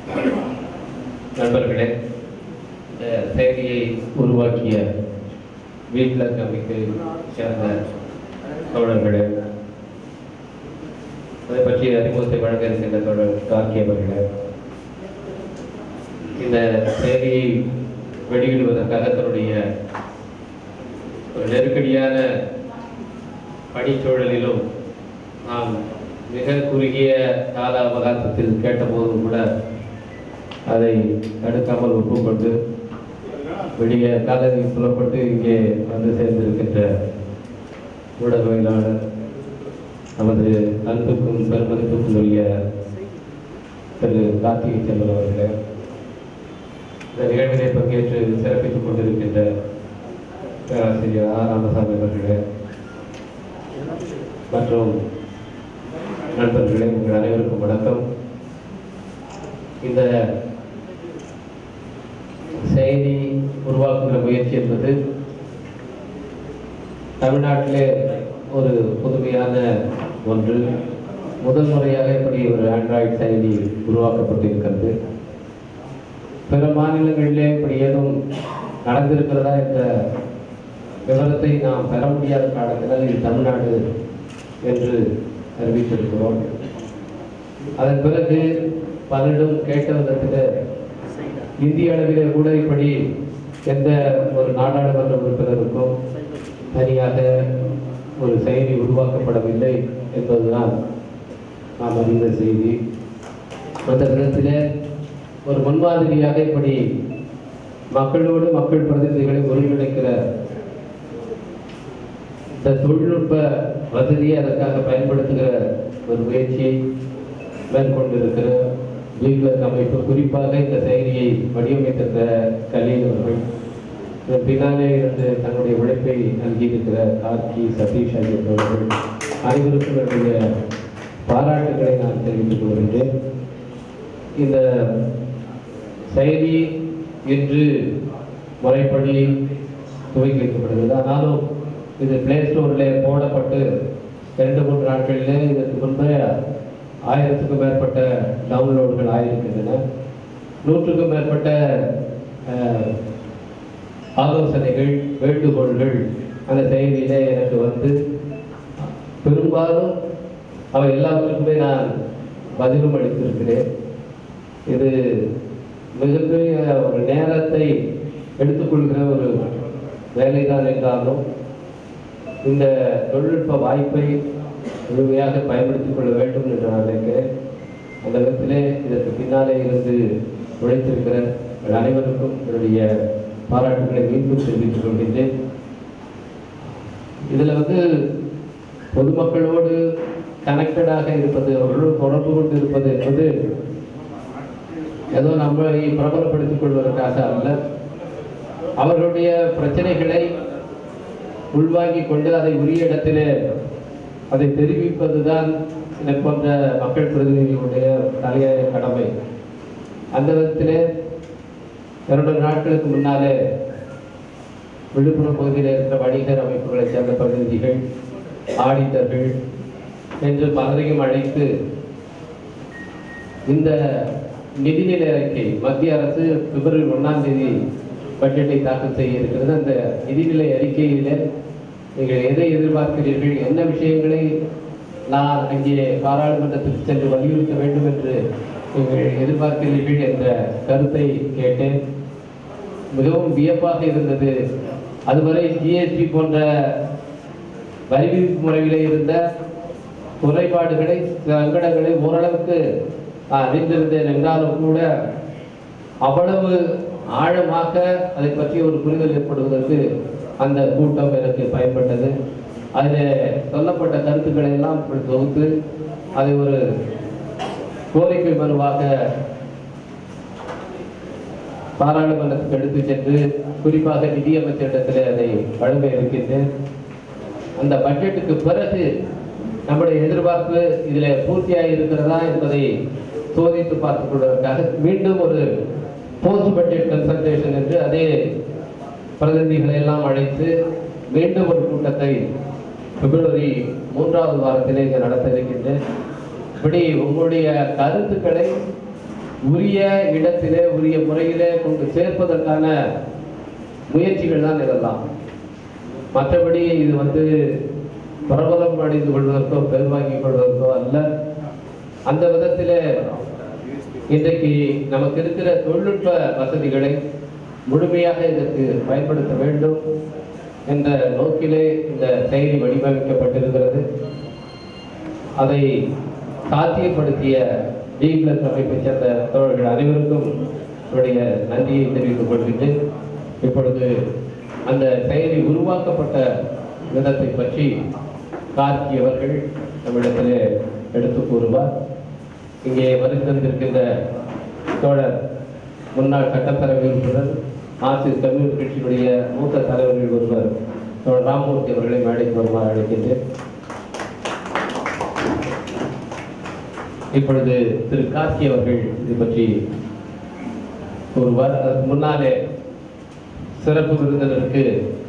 நண்பர்களே இந்த செயலியை உருவாக்கிய வீட்டில் அமைப்பு சேர்ந்த தோழர்களே அதை பற்றி அறிமுகத்தை வழங்க இருக்கின்ற தோழர் கார்கி அவர்களே இந்த செயலியை வெளியிடுவதற்காக தன்னுடைய ஒரு நெருக்கடியான பணிச்சூழலிலும் நாம் மிக குறுகிய கால அவகாசத்தில் கேட்டபோதும் கூட அதை தடுக்காமல் ஒப்புக்கொண்டு வெளிய காலத்தை புலப்பட்டு இங்கே வந்து சேர்ந்திருக்கின்ற ஊடகவியலாளர் நமது அன்புக்கும் பெருமதிப்புக்கும் உரிய திரு கார்த்திகை செல்வன் அவர்களே இந்த நிகழ்வினை பங்கேற்று சிறப்பித்துக் கொண்டிருக்கின்ற பேராசிரியர் ஆ ராமசாமி அவர்களே மற்றும் நண்பர்களே உங்கள் அனைவருக்கும் வணக்கம் இந்த செய்தி உருவாக்குகிற முயற்சி என்பது தமிழ்நாட்டிலே ஒரு புதுமையான ஒன்று முதல் முறையாக இப்படி ஒரு ஆண்ட்ராய்டு செயலி உருவாக்கப்பட்டிருக்கிறது பிற மாநிலங்களிலே இப்படி ஏதும் நடந்திருக்கிறதா என்ற விவரத்தை நாம் பெற முடியாத காலத்தில் இது தமிழ்நாடு என்று அறிவித்திருக்கிறோம் அதன் பிறகு பலரிடம் கேட்ட விதத்தில் இந்திய அளவிலே கூட இப்படி எந்த ஒரு நாடாளுமன்ற உறுப்பினருக்கும் தனியாக ஒரு செயலி உருவாக்கப்படவில்லை என்பதுதான் நாம் அறிந்த செய்தி அந்த விதத்தில் ஒரு முன்மாதிரியாக இப்படி மக்களோடு மக்கள் பிரதிநிதிகளை ஒருங்கிணைக்கிற இந்த தொழில்நுட்ப வசதியை அதற்காக பயன்படுத்துகிற ஒரு முயற்சியை மேற்கொண்டிருக்கிற லீக்லர் அமைப்பு குறிப்பாக இந்த செயலியை வடிவமைத்திருக்கிற கலீல் அவர்கள் இதன் பின்னாலே இருந்து தன்னுடைய உழைப்பை நல்கியிருக்கிற கார்கி சதீஷ் ஆகியோர்கள் அனைவருக்கும் என்னுடைய பாராட்டுகளை நான் தெரிவித்துக் கொள்கின்றேன் இந்த செயலி இன்று முறைப்படி துவக்கி வைக்கப்படுகிறது ஆனாலும் இது பிளே ஸ்டோரில் போடப்பட்டு ரெண்டு மூன்று நாட்களிலே இதற்கு முன்பே ஆயிரத்துக்கும் மேற்பட்ட டவுன்லோடுகள் ஆகியிருக்கின்றன நூற்றுக்கும் மேற்பட்ட அஹ், ஆலோசனைகள் வேண்டுகோள்கள் அந்த செயலியிலே எனக்கு வந்து பெரும்பாலும் அவை எல்லாவற்றுக்குமே நான் பதிலும் அளித்திருக்கிறேன் இது மிகப்பெரிய ஒரு நேரத்தை எடுத்துக்கொள்கிற ஒரு வேலைதான் என்றாலும் இந்த தொழில்நுட்ப வாய்ப்பை முழுமையாக பயன்படுத்திக் கொள்ள வேண்டும் என்று நான் நினைக்கிறேன் அந்த விதத்திலே இதற்கு பின்னாலே இருந்து உழைத்திருக்கிற உங்கள் அனைவருக்கும் என்னுடைய பாராட்டுகளை மீண்டும் தெரிவித்துக் கொள்கின்றேன் இதில் வந்து பொதுமக்களோடு கனெக்டடாக இருப்பது அவர்களோடு தொடர்பு கொண்டு இருப்பது என்பது ஏதோ நம்மளை பிரபலப்படுத்திக் கொள்வதற்காக அல்ல அவர்களுடைய பிரச்சனைகளை உள்வாங்கிக் கொண்டு அதை உரிய இடத்திலே அதை தெரிவிப்பதுதான் இதை போன்ற மக்கள் பிரதிநிதிகளுடைய தலையாய கடமை அந்த விதத்திலே இரண்டு நாட்களுக்கு முன்னாலே விழுப்புரம் பகுதியில் இருக்கிற வணிகர் அமைப்புகளைச் சேர்ந்த பிரதிநிதிகள் ஆடிட்டர்கள் என்று பலரையும் அழைத்து இந்த நிதிநிலை அறிக்கை மத்திய அரசு பிப்ரவரி ஒன்றாம் தேதி பட்ஜெட்டை தாக்கல் செய்ய இருக்கிறது அந்த நிதிநிலை அறிக்கையில நீங்கள் எதை எதிர்பார்க்கிறீர்கள் என்ன விஷயங்களை நான் அங்கே பாராளுமன்றத்துக்கு சென்று வலியுறுத்த வேண்டும் என்று நீங்கள் எதிர்பார்க்கிறீர்கள் என்ற கருத்தை கேட்டேன் மிகவும் வியப்பாக இருந்தது அதுவரை ஜிஎஸ்டி போன்ற வரி விதிப்பு முறையிலே இருந்த குறைபாடுகளை சங்கடங்களை ஓரளவுக்கு நான் அறிந்திருந்தேன் என்றாலும் கூட அவ்வளவு ஆழமாக அதை பற்றி ஒரு புரிதல் ஏற்படுவதற்கு அந்த கூட்டம் எனக்கு பயன்பட்டது அதில் சொல்லப்பட்ட கருத்துக்களை எல்லாம் இப்படி தொகுத்து அதை ஒரு கோரிக்கை மனுவாக பாராளுமன்றத்துக்கு எடுத்து சென்று குறிப்பாக நிதியமைச்சரிடத்தில் அதை வழங்க இருக்கின்றேன் அந்த பட்ஜெட்டுக்கு பிறகு நம்முடைய எதிர்பார்ப்பு இதில் பூர்த்தியாக இருக்கிறதா என்பதை சோதித்து பார்த்துக் கொள்வதற்காக மீண்டும் ஒரு போஸ்ட் பட்ஜெட் கன்சல்டேஷன் என்று அதே பிரதிநிதிகளை எல்லாம் அழைத்து மீண்டும் ஒரு கூட்டத்தை பிப்ரவரி மூன்றாவது வாரத்திலே இங்கே நடத்த இருக்கின்றேன் இப்படி உங்களுடைய கருத்துக்களை உரிய இடத்திலே உரிய முறையிலே கொண்டு சேர்ப்பதற்கான முயற்சிகள் தான் இதெல்லாம் மற்றபடி இது வந்து பிரபலம் அடைந்து கொள்வதற்கோ பெருவாங்கிக் கொள்வதற்கோ அல்ல அந்த விதத்திலே இன்றைக்கு நமக்கு இருக்கிற தொழில்நுட்ப வசதிகளை முழுமையாக இதற்கு பயன்படுத்த வேண்டும் என்ற நோக்கிலே இந்த செயலி வடிவமைக்கப்பட்டிருக்கிறது அதை சாத்தியப்படுத்திய டி பிளஸ் அமைப்பைச் சேர்ந்த தோழர்கள் அனைவருக்கும் என்னுடைய நன்றியை தெரிவித்துக் கொள்கின்றேன் இப்பொழுது அந்த செயலி உருவாக்கப்பட்ட விதத்தை பற்றி கார்கி அவர்கள் நம்மிடத்திலே எடுத்து கூறுவார் இங்கே வருகின்றிருக்கின்ற தோழர் முன்னாள் சட்டப்பேரவை உறுப்பினர் ஆசிரியர் கம்யூனிஸ்ட் கட்சியினுடைய மூத்த தலைவர்கள் ஒருவர் தோழர் ராமமூர்த்தி அவர்களை மேடைக்கு வருமாறு அழைக்கின்றேன் இப்பொழுது திரு கார்கி அவர்கள் இது பற்றி கூறுவார் அதற்கு முன்னாலே சிறப்பு விருந்தினருக்கு